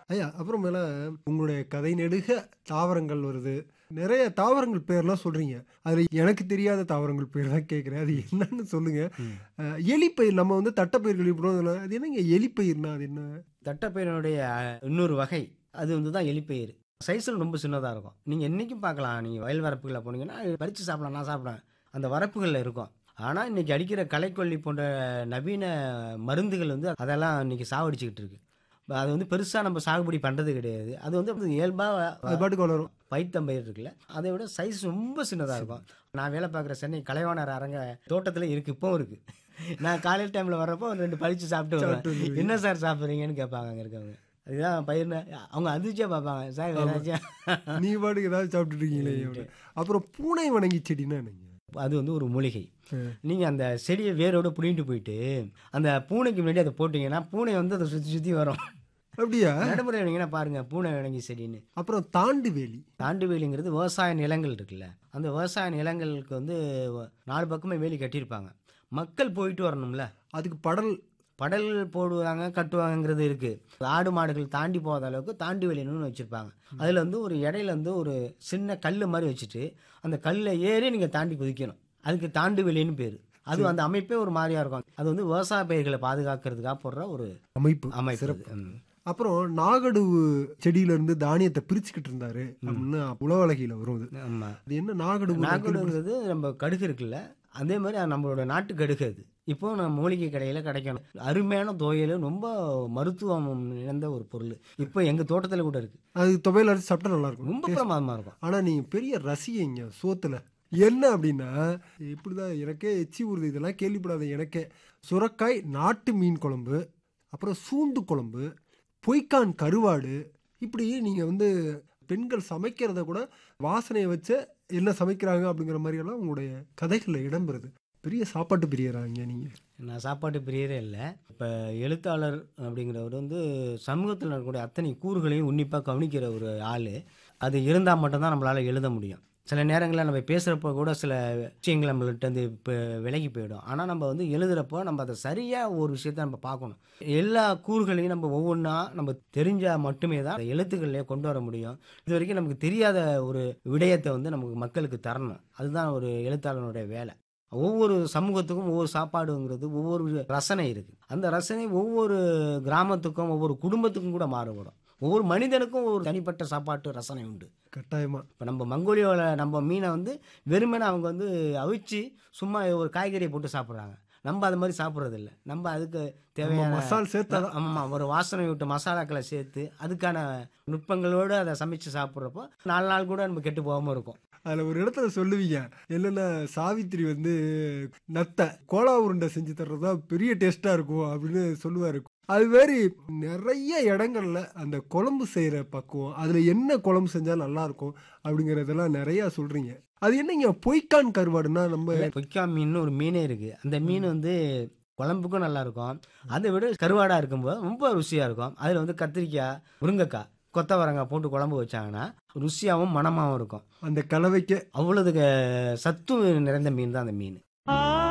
ஐயா அப்புறமேல உங்களுடைய கதை நெடுக தாவரங்கள் வருது நிறைய தாவரங்கள் பேர்லாம் சொல்றீங்க அதுல எனக்கு தெரியாத தாவரங்கள் பேர் தான் கேட்குறேன் அது என்னன்னு சொல்லுங்க அஹ், எலிப்பயிர் நம்ம வந்து தட்டைப்பயிர் கேள்விப்படுவோம் அது என்னங்க எலிப்பயிர்னா அது என்ன தட்டைப்பயிரினுடைய அஹ், இன்னொரு வகை அது வந்து தான் எலிப்பயிர் சைஸில் ரொம்ப சின்னதாக இருக்கும் நீங்கள் என்றைக்கும் பார்க்கலாம் நீங்கள் வயல் வரப்புகளில் போனீங்கன்னா பறித்து சாப்பிடலாம் நான் சாப்பிடுவேன் அந்த வரப்புகளில் இருக்கும் ஆனால் இன்னைக்கு அடிக்கிற களைக்கொல்லி போன்ற நவீன மருந்துகள் வந்து அதெல்லாம் இன்னைக்கு சாவடிச்சுக்கிட்டு இருக்கு அது வந்து பெருசாக நம்ம சாகுபடி பண்ணுறது கிடையாது அது வந்து இயல்பாக அது பாட்டுக்கு வளரும் பைத்தம்பயிர் இருக்குல்ல அதை விட சைஸ் ரொம்ப சின்னதாக இருக்கும் நான் வேலை பார்க்குற சென்னை கலைவாணர் அரங்க தோட்டத்தில் இருக்கு இப்போவும் இருக்கு நான் காலையில் டைமில் வர்றப்போ ஒரு ரெண்டு பறித்து சாப்பிட்டு சாப்பிட்டு வருவேன் வந்துருவீங்க. என்ன சார் சாப்பிட்றீங்கன்னு கேட்பாங்க அங்கே இருக்கவங்க அதுதான் பயிர்னு அவங்க அதிர்ச்சியாக பார்ப்பாங்க சார் ஏதாச்சும் நீ பாட்டுக்கு ஏதாவது சாப்பிட்டுட்டு இருக்கீங்களே அப்படின்னு. அப்புறம் பூனை வணங்கி செடின்னா என்னங்க அது வந்து ஒரு மூலிகை ம். நீங்கள் அந்த செடியை வேரோட பிடிங்கிட்டு போயிட்டு அந்த பூனைக்கு முன்னாடி அதை போட்டிங்கன்னா பூனை வந்து அதை சுற்றி சுற்றி வரும் அப்படியா நடைமுறை வந்தீங்கன்னா பாருங்க பூனை விளங்கி செடின்னு அப்புறம் தாண்டு வேலி தாண்டு வேலிங்கிறது விவசாய நிலங்கள் இருக்குல்ல அந்த விவசாய நிலங்களுக்கு வந்து நாலு பக்கமே வேலி கட்டியிருப்பாங்க மக்கள் போயிட்டு வரணும்ல அதுக்கு படல் படல் போடுவாங்க கட்டுவாங்கங்கிறது இருக்கு ஆடு மாடுகள் தாண்டி போகாத அளவுக்கு தாண்டி வேலின்னு வச்சிருப்பாங்க அதுல வந்து ஒரு இடையில வந்து ஒரு சின்ன கல் மாதிரி வச்சுட்டு அந்த கல்லை ஏறி நீங்க தாண்டி குதிக்கணும் அதுக்கு தாண்டு வேலின்னு பேரு அது அந்த அமைப்பே ஒரு மாதிரியா இருக்கும் அது வந்து விவசாய பயிர்களை பாதுகாக்கிறதுக்காக போடுற ஒரு அமைப்பு அமைப்பு சிறப்பு அது. ம். அப்புறம் நாகடுவு செடியில இருந்து தானியத்தை பிரிச்சுக்கிட்டு இருந்தாரு அப்படின்னு உலவலகையில வரும் அது ஆமா அது என்ன நாகடுவு நாகடுங்கிறது நம்ம கடுகு இருக்குல்ல அதே மாதிரி அது நம்மளோட நாட்டு கடுகு அது இப்போ நம்ம மூலிகை கடையில் கிடைக்கும் அருமையான துவையல் ரொம்ப மருத்துவம் நிறைந்த ஒரு பொருள் இப்போ எங்கள் தோட்டத்தில் கூட இருக்கு அது துவையல் அரைச்சு சாப்பிட்டா நல்லா இருக்கும் ரொம்ப பிரமாதமாக இருக்கும் ஆனா நீங்க பெரிய ரசிகைங்க சோத்துல என்ன அப்படின்னா இப்படிதான் எனக்கே எச்சி ஊறுது இதெல்லாம் கேள்விப்படாத எனக்கே சுரக்காய் நாட்டு மீன் குழம்பு அப்புறம் சூண்டு குழம்பு பொய்க்கான் கருவாடு இப்படி நீங்க வந்து பெண்கள் சமைக்கிறத கூட வாசனையை வச்சு என்ன சமைக்கிறாங்க அப்படிங்கிற மாதிரி எல்லாம் உங்களுடைய கதைகள்ல இடம்பெறுது பெரிய சாப்பாட்டு பிரியறாங்க நீங்க நான் சாப்பாட்டு பிரியரே இல்லை இப்போ எழுத்தாளர் அப்படிங்கிறவர் வந்து சமூகத்தில் இருக்கக்கூடிய அத்தனை கூறுகளையும் உன்னிப்பாக கவனிக்கிற ஒரு ஆள் அது இருந்தால் மட்டும்தான் நம்மளால் எழுத முடியும் சில நேரங்களில் நம்ம பேசுகிறப்போ கூட சில விஷயங்கள் நம்மள்ட்ட வந்து இப்போ விலகி போயிடும் ஆனால் நம்ம வந்து எழுதுகிறப்போ நம்ம அதை சரியாக ஒரு விஷயத்த நம்ம பார்க்கணும் எல்லா கூறுகளையும் நம்ம ஒவ்வொன்றா நம்ம தெரிஞ்சால் மட்டுமே தான் அந்த எழுத்துக்கள்லேயே கொண்டு வர முடியும் இது வரைக்கும் நமக்கு தெரியாத ஒரு விடயத்தை வந்து நமக்கு மக்களுக்கு தரணும் அதுதான் ஒரு எழுத்தாளனுடைய வேலை ஒவ்வொரு சமூகத்துக்கும் ஒவ்வொரு சாப்பாடுங்கிறது ஒவ்வொரு ரசனை இருக்கு அந்த ரசனை ஒவ்வொரு கிராமத்துக்கும் ஒவ்வொரு குடும்பத்துக்கும் கூட மாறுபடும் ஒவ்வொரு மனிதனுக்கும் ஒரு தனிப்பட்ட சாப்பாட்டு ரசனை உண்டு கட்டாயமா இப்போ நம்ம மங்கோலியாவில் நம்ம மீனை வந்து வெறுமனே அவங்க வந்து அவிச்சு சும்மா ஒரு காய்கறியை போட்டு சாப்பிட்றாங்க நம்ம அது மாதிரி சாப்பிட்றது இல்ல நம்ம அதுக்கு தேவையான மசால் சேர்த்தாதான் ஆமாம் ஒரு வாசனை விட்டு மசாலாக்களை சேர்த்து அதுக்கான நுட்பங்களோடு அதை சமைச்சு சாப்பிட்றப்போ நாலு நாள் கூட நம்ம கெட்டு போகாமல் இருக்கும் அதுல ஒரு இடத்துல சொல்லுவீங்க என்னன்னா சாவித்திரி வந்து நத்தை கோலா உருண்டை செஞ்சு தர்றதா பெரிய டேஸ்டா இருக்கும் அப்படின்னு சொல்லுவாரு அது மாதிரி நிறைய இடங்கள்ல அந்த குழம்பு செய்யற பக்குவம் அதுல என்ன குழம்பு செஞ்சா நல்லா இருக்கும் அப்படிங்கறதெல்லாம் நிறைய சொல்றீங்க அது என்னங்க பொய்க்கான் கருவாடுன்னா நம்ம பொய்க்கா மீன் ஒரு மீனே இருக்கு அந்த மீன் வந்து குழம்புக்கும் நல்லா இருக்கும் அதை விட கருவாடா இருக்கும்போது ரொம்ப ருசியா இருக்கும் அதுல வந்து கத்திரிக்காய் முருங்கைக்காய் கொத்தவரங்காய் போட்டு குழம்பு வச்சாங்கன்னா ருசியாகவும் மணமாகவும் இருக்கும் அந்த கலவைக்கு அவ்வளவு சத்து நிறைந்த மீன் தான் அந்த மீன்